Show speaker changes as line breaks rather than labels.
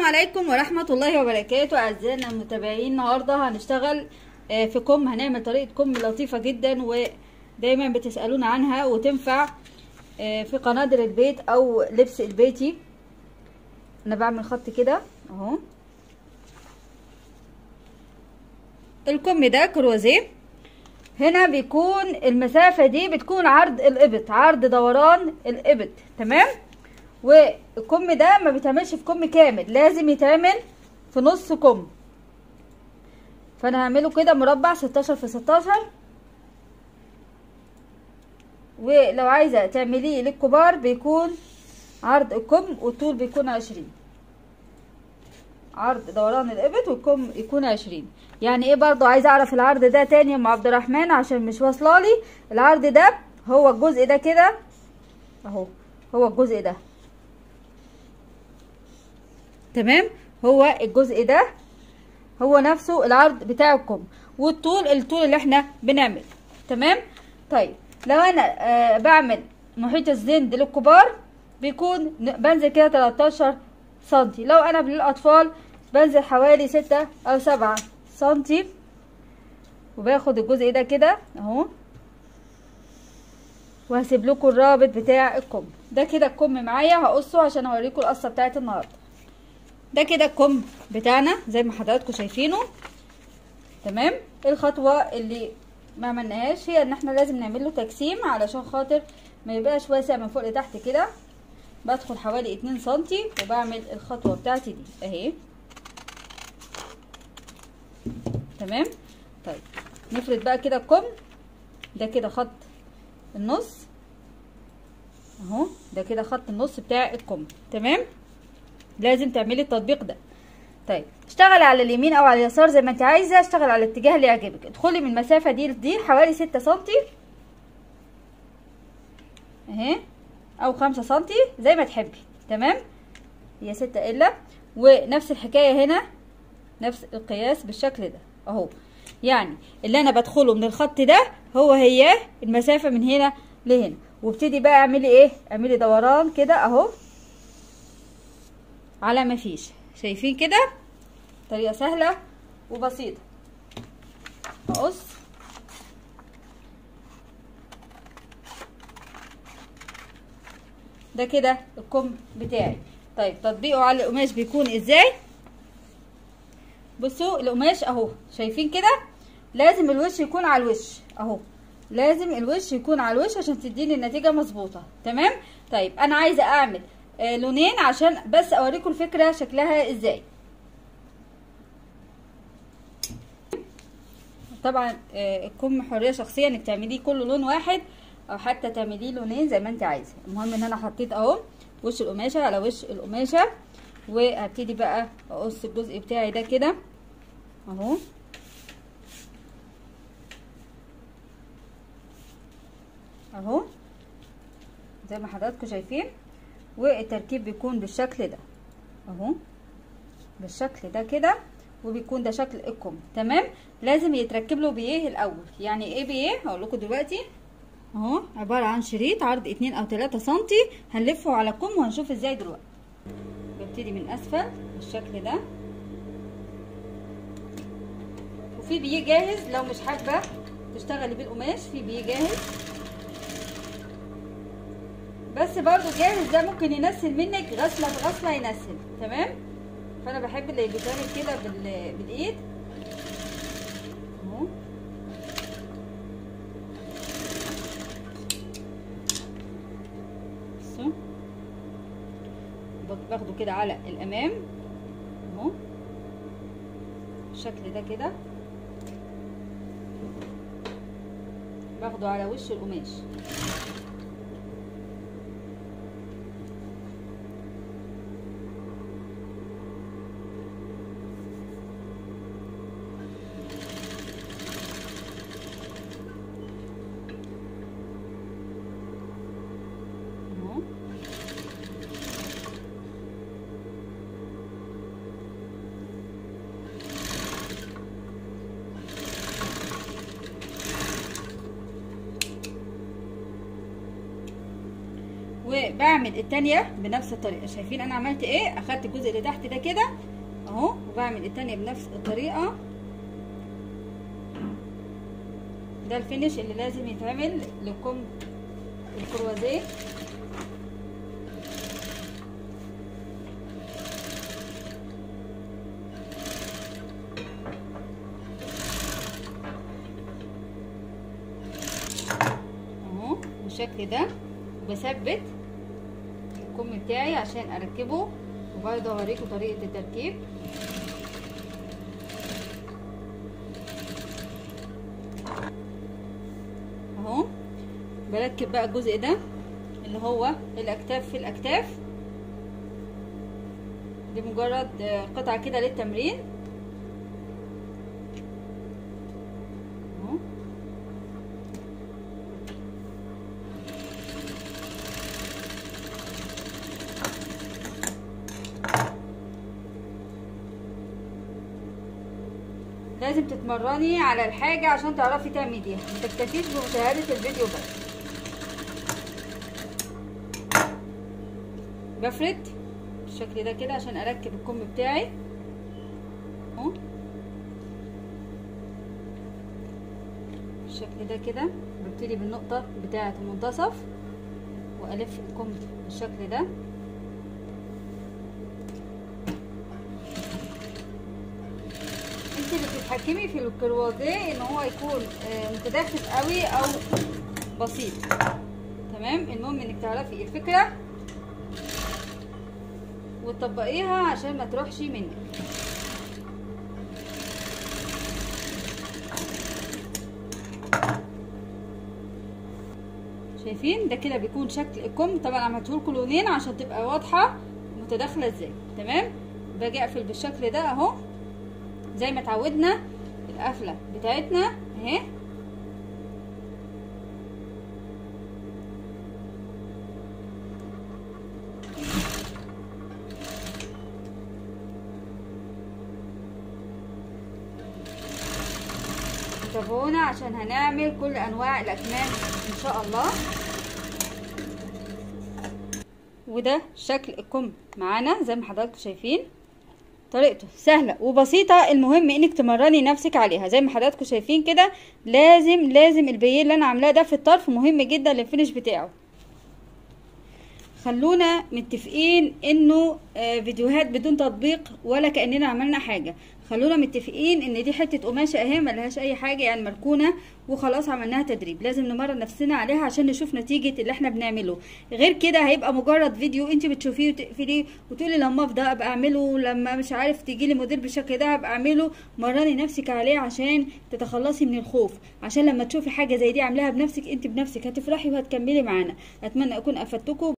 عليكم ورحمة الله وبركاته أعزائنا المتابعين النهاردة هنشتغل آه، في كم هنعمل طريقة كم لطيفة جدا ودايما بتسألونا عنها وتنفع آه، في قنادر البيت أو لبس البيتي أنا بعمل خط كده أهو الكم ده كروزيه هنا بيكون المسافة دي بتكون عرض الإبط عرض دوران الإبط تمام والكم ده ما بيتعملش في كم كامل لازم يتعمل في نص كم فانا هعمله كده مربع ستاشر في ستاشر ولو عايزة تعمليه للكبار بيكون عرض الكم والطول بيكون عشرين عرض دوران الإبط والكم يكون عشرين يعني ايه برضو عايزة اعرف العرض ده تاني يا ام عبد الرحمن عشان مش واصلالي العرض ده هو الجزء ده كده اهو هو الجزء ده تمام هو الجزء ده هو نفسه العرض بتاع الكم والطول الطول اللي احنا بنعمل تمام طيب لو انا آه بعمل محيط الزند للكبار بيكون بنزل كده 13 سنتي لو انا للاطفال بنزل حوالي ستة او سبعة سنتي وباخد الجزء ده كده اهو وهسيب لكم الرابط بتاع الكم ده كده الكم معايا هقصه عشان اوريكم القصه بتاعت النهارده ده كده الكم بتاعنا زي ما حضراتكم شايفينه تمام الخطوه اللي ما عملناهاش هي ان احنا لازم نعمل له تجسيم علشان خاطر ما يبقاش واسع من فوق لتحت كده بدخل حوالي اتنين سنتي وبعمل الخطوه بتاعتي دي اهي تمام طيب نفرد بقى كده الكم ده كده خط النص اهو ده كده خط النص بتاع الكم تمام لازم تعملي التطبيق ده طيب اشتغلي على اليمين او على اليسار زي ما انت عايزه اشتغل على الاتجاه اللي يعجبك ادخلي من المسافه دي لدي حوالي ستة سنتي اهي او خمسة سنتي زي ما تحبي تمام هي ستة الا ونفس الحكايه هنا نفس القياس بالشكل ده اهو يعني اللي انا بدخله من الخط ده هو هي المسافه من هنا لهنا وابتدي بقى اعملي ايه اعملي دوران كده اهو على ما فيش شايفين كده طريقه سهله وبسيطه اقص ده كده الكم بتاعي طيب تطبيقه على القماش بيكون ازاي بصوا القماش اهو شايفين كده لازم الوش يكون على الوش اهو لازم الوش يكون على الوش عشان تديني النتيجه مظبوطه تمام طيب انا عايزه اعمل آه لونين عشان بس اوريكم الفكره شكلها ازاي طبعا آه الكم حريه شخصيه انك تعمليه كله لون واحد او حتى تعمليه لونين زي ما انت عايزه المهم ان انا حطيت اهو وش القماشه على وش القماشه وهبتدي بقى اقص الجزء بتاعي ده كده اهو اهو زي ما حضراتكم شايفين والتركيب بيكون بالشكل ده اهو بالشكل ده كده وبيكون ده شكل الكم تمام لازم يتركب له بيه الاول يعني ايه بيه هقول لكم دلوقتي اهو عباره عن شريط عرض اتنين او تلاتة سنتي هنلفه على الكم وهنشوف ازاي دلوقتي ببتدي من اسفل بالشكل ده وفي بيه جاهز لو مش حابه تشتغلي بالقماش في بيه جاهز بس برضو جاهز ده ممكن ينسل منك غسله بغسله ينسل تمام فانا بحب اللي بيتعمل كده بال... بالايد اهو بصوا باخده كده على الامام اهو بالشكل ده كده باخده على وش القماش وبعمل التانية بنفس الطريقة شايفين انا عملت ايه اخدت الجزء اللي تحت ده كده اهو وبعمل التانية بنفس الطريقة ده الفينش اللي لازم يتعمل لكم الكروازيه اهو بالشكل ده وبثبت الكم بتاعي عشان اركبه وبرضه اوريكم طريقه التركيب اهو بركب بقى الجزء ده اللي هو الاكتاف في الاكتاف دي مجرد قطعه كده للتمرين اهو لازم تتمرني على الحاجة عشان تعرفي تعمليها ما تكتفيش بمشاهدة الفيديو بس بفرد بالشكل ده كده عشان اركب الكم بتاعي اهو بالشكل ده كده ببتدي بالنقطة بتاعة المنتصف والف الكم بالشكل ده انت اللي بتتحكمي في الكروازيه ان هو يكون متداخل قوي او بسيط تمام المهم انك تعرفي الفكره وتطبقيها عشان ما تروحش منك شايفين ده كده بيكون شكل الكم طبعا عملته لكم لونين عشان تبقى واضحه متداخله ازاي تمام باجي اقفل بالشكل ده اهو زي ما اتعودنا القفله بتاعتنا اهي تابعونا عشان هنعمل كل انواع الاكمام ان شاء الله وده شكل الكم معانا زي ما حضراتكم شايفين طريقته سهلة وبسيطة المهم انك تمرني نفسك عليها زي ما حضراتكم شايفين كده لازم لازم البيه اللي انا عاملاه ده في الطرف مهم جدا للفينش بتاعه خلونا متفقين انه آه فيديوهات بدون تطبيق ولا كاننا عملنا حاجه خلونا متفقين ان دي حته قماشه اهي ملهاش اي حاجه يعني مركونه وخلاص عملناها تدريب لازم نمرن نفسنا عليها عشان نشوف نتيجه اللي احنا بنعمله غير كده هيبقى مجرد فيديو انت بتشوفيه وتقفليه وتقولي لما افضى ابقى اعمله لما مش عارف تيجي لي مدير بالشكل ده ابقى اعمله مرني نفسك عليه عشان تتخلصي من الخوف عشان لما تشوفي حاجه زي دي عاملاها بنفسك انت بنفسك هتفرحي وهتكملي معانا اتمنى اكون افدتكم